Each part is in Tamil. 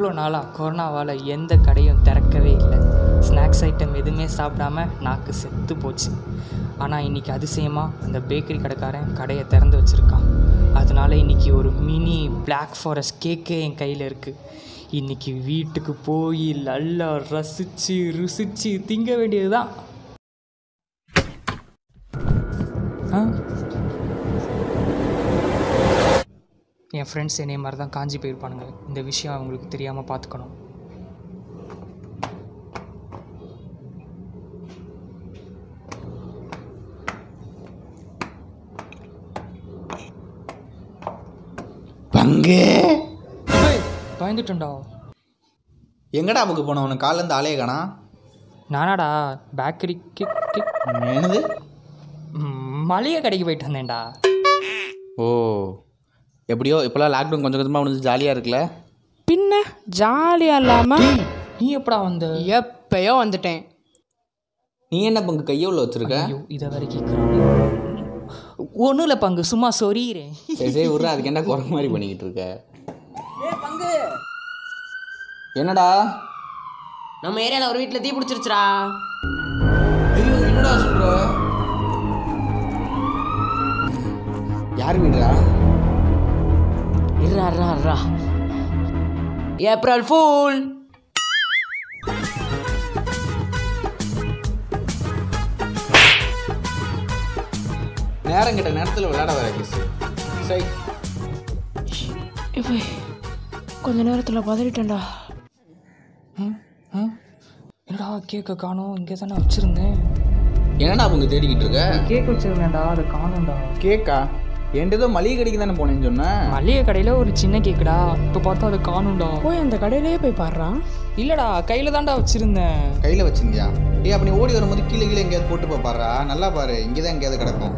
இவ்வளோ நாளாக கொரோனாவால் எந்த கடையும் திறக்கவே இல்லை ஸ்நாக்ஸ் ஐட்டம் எதுவுமே சாப்பிடாம நாக்கு செத்து போச்சு ஆனால் இன்றைக்கி அதிசயமாக அந்த பேக்கரி கடைக்காரன் கடையை திறந்து வச்சுருக்கான் அதனால இன்றைக்கி ஒரு மினி பிளாக் ஃபாரஸ்ட் கேக்கே என் கையில் இருக்குது இன்றைக்கி வீட்டுக்கு போய் நல்லா ரசித்து ருசித்து திங்க வேண்டியது தான் ஆ என் ஃப்ரெண்ட்ஸ் என்னைய மாதிரி தான் காஞ்சி போயிருப்பானுங்க இந்த விஷயம் அவங்களுக்கு தெரியாமல் பார்த்துக்கணும் பங்கு ஏய், பயந்துட்டேன்டா எங்கடா புக்கு போன உனக்கு காலேருந்து ஆளே காணா நானாடா பேக்கரிக்கு என்னது மளிகை கடைக்கு போயிட்டு வந்தேன்டா ஓ எப்படியோ இப்போலாம் லாக்டவுன் கொஞ்சம் கொஞ்சமாக முடிஞ்சு ஜாலியாக இருக்குல்ல பின்ன ஜாலியாக இல்லாமல் நீ எப்படா வந்த எப்பயோ வந்துட்டேன் நீ என்ன பங்கு கையை உள்ள வச்சிருக்க ஐயோ இதை வரை கேட்குறான் ஒன்றும் இல்லை பங்கு சும்மா சொறீரேன் சரி சரி விட்ற அதுக்கு என்ன குறை மாதிரி பண்ணிக்கிட்டு இருக்க என்னடா நம்ம ஏரியாவில் ஒரு வீட்டில் தீ பிடிச்சிருச்சுடா ஐயோ என்னடா சொல்ற யார் வீடுடா இருறா இருறா இருறா ஏப்ரல் ஃபூல் நேரம் கிட்ட நேரத்தில் விளையாட வர கிஸ் சரி இப்போ கொஞ்ச நேரத்தில் பதறிட்டேன்டா என்னடா கேக்கை காணோம் இங்கே தானே வச்சுருந்தேன் என்னடா அவங்க தேடிக்கிட்டு இருக்க கேக் வச்சுருந்தேன்டா அதை காணோம்டா கேக்கா என்கிட்ட ஏதோ மளிகை கடைக்கு தானே போனேன்னு சொன்னேன் மளிகை கடையில் ஒரு சின்ன கேக்குடா இப்போ பார்த்தா அதை காணும்டா போய் அந்த கடையிலேயே போய் பாடுறான் இல்லைடா கையில் தான்டா வச்சுருந்தேன் கையில் வச்சிருந்தியா ஏய் அப்ப நீ ஓடி வரும்போது கீழே கீழே எங்கேயாவது போட்டு போ பாருடா நல்லா பாரு இங்கே தான் எங்கேயாவது கிடக்கும்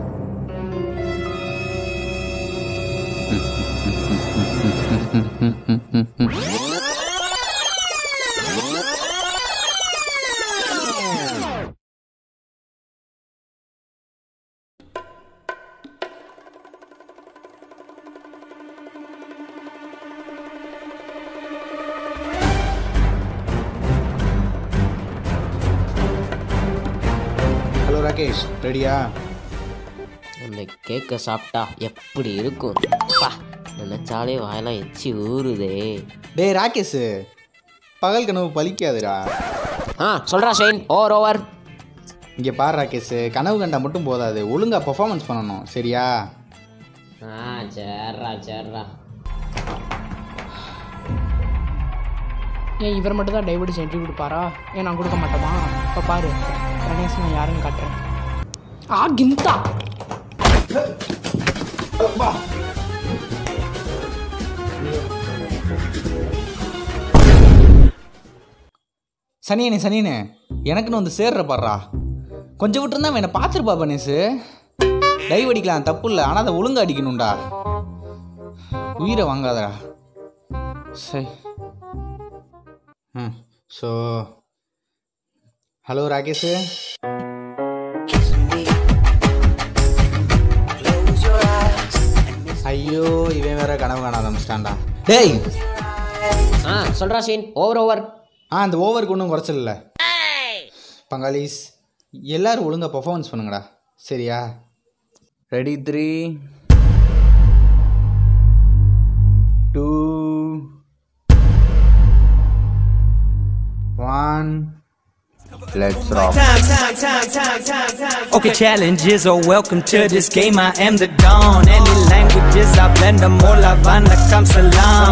ஹலோ ராகேஷ் ரெடியா அந்த கேக்கை சாப்பிட்டா எப்படி இருக்கும் பா நினைச்சாலே வாயெல்லாம் எச்சி ஊறுதே டேய் ராகேஷ் பகல் கனவு பலிக்காதுடா ஆ சொல்கிறா ஷெயின் ஓவர் ஓவர் இங்கே பாரு ராகேஷ் கனவு கண்டா மட்டும் போதாது ஒழுங்கா பெர்ஃபார்மன்ஸ் பண்ணணும் சரியா ஆ சேர்றா சேர்றா ஏன் இவர் மட்டும் தான் டைவர்டிஸ் என்ட்ரி கொடுப்பாரா ஏன் நான் கொடுக்க மாட்டோமா இப்போ பாரு கணேஷ் நான் யாருன்னு காட்டுறேன் ஆ கிந்தா சனியனே சனியனே எனக்குன்னு வந்து சேர்ற பாடுறா கொஞ்சம் விட்டுருந்தா அவன் என்னை பார்த்துருப்பா பனேஷு டைவ் அடிக்கலாம் தப்பு இல்லை ஆனால் அதை ஒழுங்கா அடிக்கணும்டா உயிரை வாங்காதடா சரி ம் ஸோ ஹலோ ராகேஷ் ஐயோ இவன் வேற கனவு காணாத ஆரம்பிச்சிட்டான்டா டேய் ஆ சொல்கிறா ஷெயின் ஓவர் ஓவர் ஆ அந்த ஓவருக்கு ஒன்றும் குறைச்சல் இல்லை பங்காளிஸ் எல்லாரும் ஒழுங்கா பர்ஃபார்மன்ஸ் பண்ணுங்கடா சரியா ready three two one let's rock Okay, challenges are welcome to this game. I am the dawn. Any languages, I blend them all. Havana comes salam.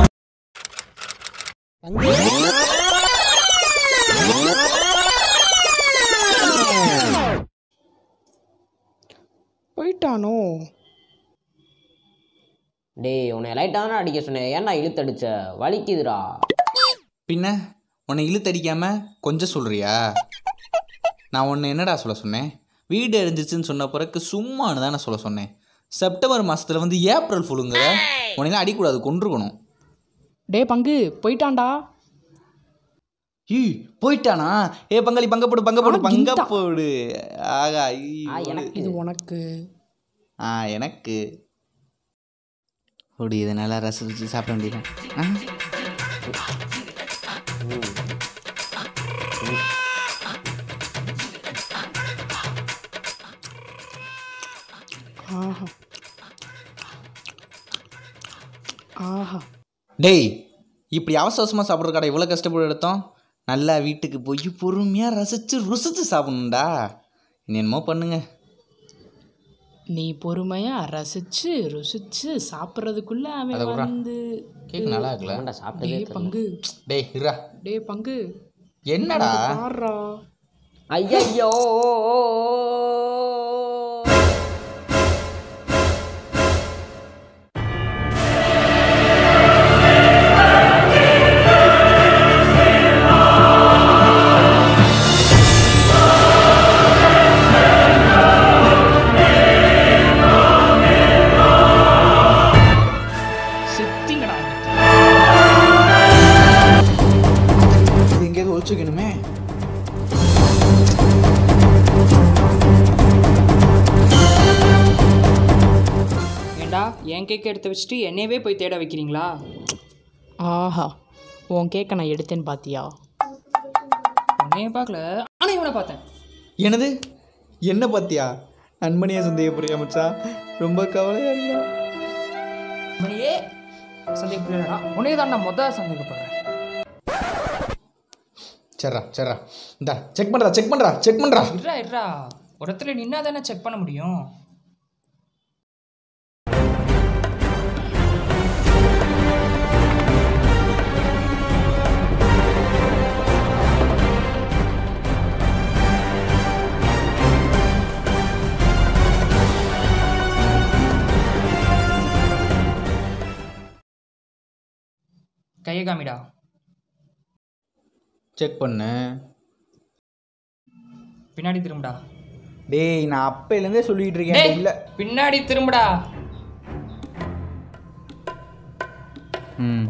போயிட்டானோ டேய் உன்னை லைட்டாக தானே அடிக்க சொன்னேன் ஏன்டா இழுத்தடிச்ச வலிக்குதுடா பின்ன உன்னை இழுத்தடிக்காம கொஞ்சம் சொல்றியா நான் உன்னை என்னடா சொல்ல சொன்னேன் வீடு எரிஞ்சிச்சுன்னு சொன்ன பிறகு சும்மானு தான் நான் சொல்ல சொன்னேன் செப்டம்பர் மாசத்துல வந்து ஏப்ரல் ஃபுல்லுங்கிற உன்னைலாம் அடிக்கூடாது கொண்டிருக்கணும் டே பங்கு போயிட்டான்டா ஈ போயிட்டானா ஏ பங்காளி பங்க போடு பங்க போடு ஆ, பங்க கிந்தா. போடு ஆகா ஈ, ஆ எனக்கு இது உனக்கு ஆ எனக்கு ஓடி இதை நல்லா ரசிச்சு சாப்பிட வேண்டியதான் டேய் இப்படி அவசர அவசரமாக சாப்பிட்ற கடை இவ்வளோ கஷ்டப்பட்டு எடுத்தோம் நல்லா வீட்டுக்கு போய் பொறுமையாக ரசித்து ருசித்து சாப்பிடணும்டா நீ என்னமோ பண்ணுங்க நீ பொறுமையாக ரசித்து ருசித்து சாப்பிட்றதுக்குள்ளே அதை அவன் விட்றா. வந்து கேக் நல்லா இருக்குல்ல ஏன்டா சாப்பிட்டதே டே பங்கு டேய் இருடா டே பங்கு என்னடா பாடுறா ஐயோ செத்திங்கடா இது எங்கேயாவது ஒழிச்சுக்கணுமே ஏண்டா என் கேக் எடுத்து வச்சுட்டு என்னையவே போய் தேட வைக்கிறீங்களா ஆஹா உன் கேக்கை நான் எடுத்தேன்னு பார்த்தியா உன்னைய பார்க்கல ஆனால் இவனை பார்த்தேன் என்னது என்ன பார்த்தியா நண்பனியை சந்தேகப்படுறியா மச்சான் ரொம்ப கவலையாக இருக்கா இவனையே சந்தேகப்படுறா உன்னைய தான் நான் மொதல் சந்தேகப்படுறேன் சரிடா சரிடா இந்தா செக் பண்ணுறா செக் பண்ணுறா செக் பண்ணுறா இருடா இருடா ஒரு இடத்துல நின்னா தானே செக் பண்ண முடியும் கையை காமிடா செக் பண்ணு பின்னாடி திரும்புடா டேய் நான் அப்பையிலேருந்தே சொல்லிட்டு இருக்கேன் டேய், இல்லை பின்னாடி திரும்புடா ம்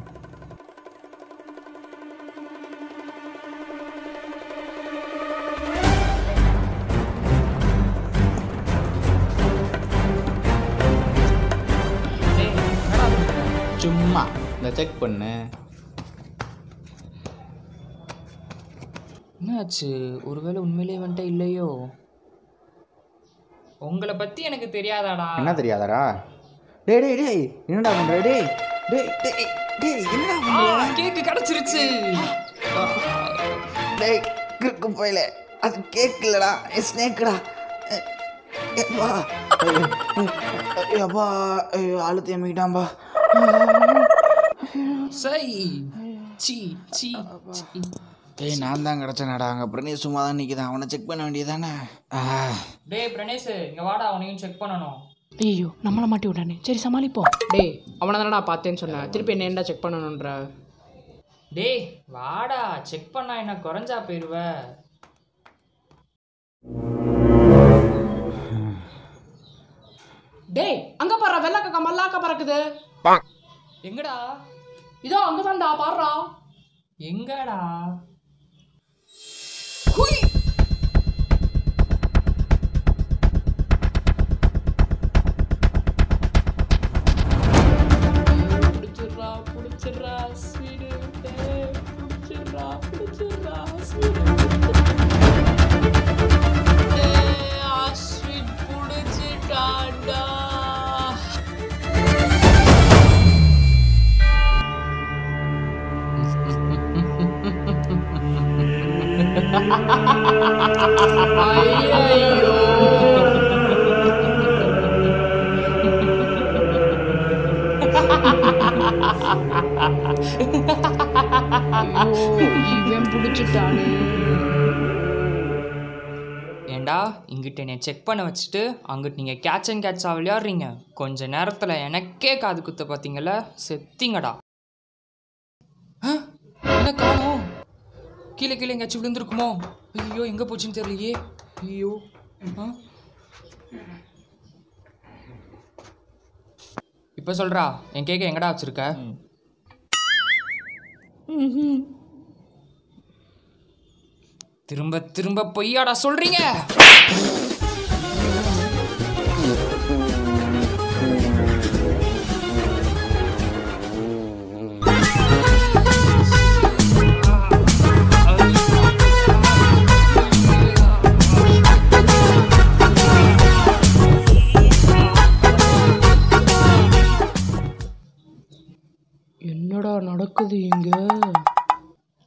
டேய், என்னடா பண்ற? சும்மா இந்த செக் பண்ணு என்னாச்சு ஒருவேளை உண்மையிலேயே வந்துட்ட இல்லையோ உங்களை பத்தி எனக்கு தெரியாதாடா என்ன தெரியாதடா டேய் டேய் டேய் என்னடா பண்ற டேய் டேய் டேய் டேய் என்னடா ஆ, கேக்கு கிடைச்சிருச்சு டேய் கிறுக்கு போயில அது கேக் இல்லடா ஸ்னேக்குடா ஏப்பா அப்பா ஐயோ அழுத்து எம்பிக்கிட்டான்பா சை சி சி சி. டேய் நான் தான் கிடச்சேனடா அங்கே பிரணேஷ் சும்மா தான் நிற்கிதான் அவனை செக் பண்ண வேண்டியதானே டேய் பிரணேஷ் இங்க வாடா அவனையும் செக் பண்ணணும் ஐயோ நம்மளை மாட்டி விட்டானே சரி சமாளிப்போம் டேய் அவனை தானடா பார்த்தேன்னு சொன்னேன் திருப்பி என்ன ஏன்டா செக் பண்ணணுன்ற டேய் வாடா செக் பண்ணா என்ன குறைஞ்சா போயிருவ டேய் அங்கே பாடுறா வெள்ளாக்கா மல்லாக்கா பறக்குது எங்கடா இதோ அங்கே தான்டா பாடுறா எங்கடா பிடிச்சிடுறா பிடிச்சிடுறா ஸ்வீடு பிடிச்சிடுறா பிடிச்சிடுறா ஸ்வீடு ஸ்வீட் பிடிச்சிட்டாடா ஐயோ இவன் பிடிச்சிட்டானே ஏண்டா இங்கிட்ட என்னை செக் பண்ண வச்சுட்டு அங்கிட்டு நீங்கள் கேட்ச் அண்ட் கேட்சாக விளையாடுறீங்க கொஞ்ச நேரத்தில் எனக்கே காது குத்த பார்த்தீங்களா செத்திங்கடா ஆ, என்ன காணோம் கீழே கீழே எங்கேயாச்சும் விழுந்திருக்குமோ ஐயோ எங்கே போச்சுன்னு தெரியலையே ஐயோ ஆ இப்போ சொல்கிறா என் கேக்க எங்கடா வச்சிருக்க திரும்ப திரும்ப பொய்யாடா சொல்றீங்க என்னடா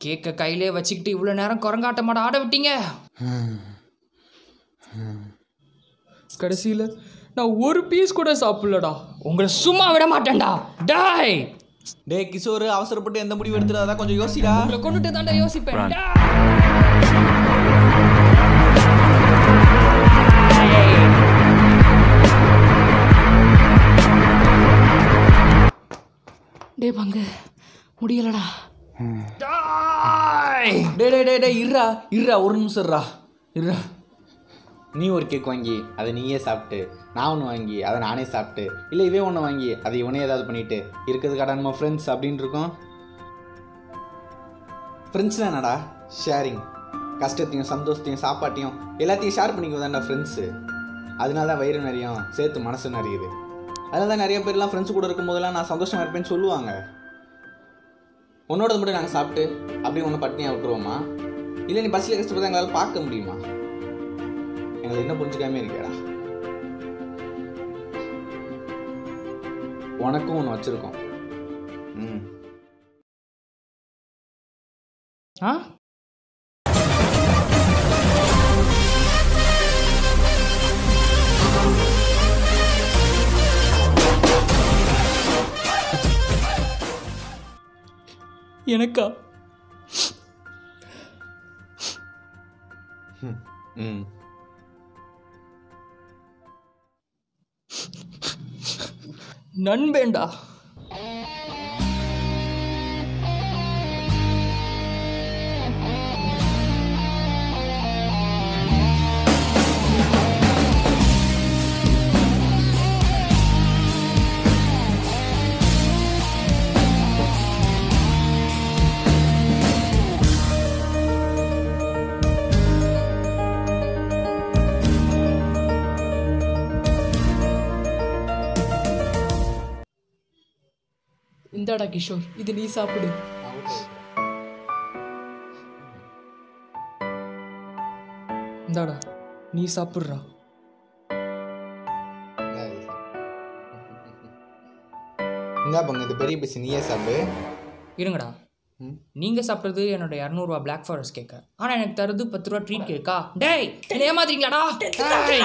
கேக்க கையிலே வச்சுக்கிட்டு இவ்வளோ நேரம் குரங்காட்டமாட ஆட விட்டீங்க கடைசியில் நான் ஒரு பீஸ் கூட சாப்பிடலடா உங்களை சும்மா விட மாட்டேன்டா டாய் டேய் கிஷோர் அவசரப்பட்டு எந்த முடிவு எடுத்துடாதா கொஞ்சம் யோசிடா உங்களை கொண்டுட்டு தாண்டா யோசிப்பேன் டேய். டே பங்கு முடியலடா டாய் டே டே டே டே இருடா இருடா ஒரு நிமிஷம் இருடா இருடா நீ ஒரு கேக் வாங்கி அதை நீயே சாப்பிட்டு நான் ஒன்று வாங்கி அதை நானே சாப்பிட்டு இல்லை இவே ஒன்று வாங்கி அதை இவனே ஏதாவது பண்ணிட்டு இருக்கிறதுக்கான நம்ம ஃப்ரெண்ட்ஸ் அப்படின்னு இருக்கோம் ஃப்ரெண்ட்ஸ்னால் என்னடா ஷேரிங் கஷ்டத்தையும் சந்தோஷத்தையும் சாப்பாட்டையும் எல்லாத்தையும் ஷேர் பண்ணிக்குவதாண்டா ஃப்ரெண்ட்ஸு அதனால தான் வயிறு நிறையும் சேர்த்து மனசு நிறையுது அதனால தான் நிறைய பேர்லாம் ஃப்ரெண்ட்ஸ் கூட இருக்கும்போதெல்லாம் நான் சந்தோஷமாக இருப்பேன்னு சொல்லுவாங்க உன்னோடது மட்டும் நாங்கள் சாப்பிட்டு அப்படியே ஒன்று பட்னியாக விட்டுருவோமா இல்லை நீ பஸ்ஸில் கஷ்டப்பட்டு எங்களால் பார்க்க முடியுமா எங்களுக்கு என்ன புரிஞ்சுக்காமே இருக்கேடா உனக்கும் ஒன்று வச்சுருக்கோம் ம் ஆ எனக்கா ம் நண்பேண்டா இந்தாடா கிஷோர் இது நீ சாப்பிடு இந்தாடா நீ சாப்பிட்றா இந்தா பங்கு இந்த பெரிய பீஸ் நீயே சாப்பிடு இருங்கடா நீங்க சாப்பிட்றது என்னோட இரநூறுவா பிளாக் ஃபாரஸ்ட் கேக்க ஆனா எனக்கு தருது பத்து ரூபா ட்ரீட் கேக்கா டேய் என்ன ஏமாத்துறீங்களாடா டேய்.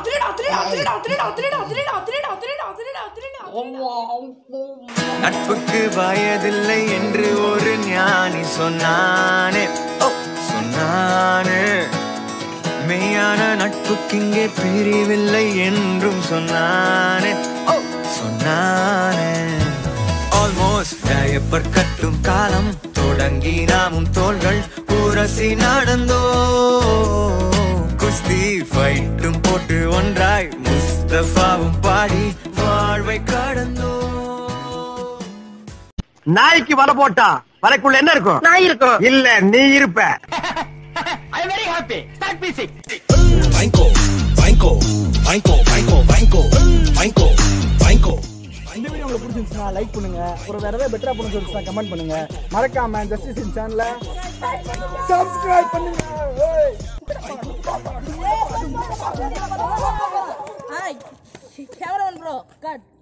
நட்புக்கு வயதில்லை என்று ஒரு ஞானி சொன்னானே ஓ சொன்னானே மெய்யான நட்புக்கு இங்கே பிரிவில்லை என்றும் சொன்னானே ஓ சொன்னானே ஆல்மோஸ்ட் டயப்பர் கட்டும் காலம் தொடங்கி நாமும் தோள்கள் உரசி நடந்தோ குஸ்தி ஃபைட்டும் போட்டு ஒன்றாய் முஸ்தபாவும் பாடி வாழ்வை கடந்தோ நாய்க்கு வலை போட்டா வலைக்குள்ள என்ன இருக்கும் நாய் இருக்கும் இல்ல நீ இருப்ப இந்த வீடியோ உங்களுக்கு பிடிச்சிருந்துச்சுன்னா லைக் பண்ணுங்க அப்புறம் வேற ஏதாவது பெட்டரா பண்ண சொல்லிச்சுன்னா கமெண்ட் பண்ணுங்க மறக்காம ஜஸ்டிஸ் சேனலை சப்ஸ்கிரைப் பண்ணுங்க ஏய். Hi, cameraman bro, cut.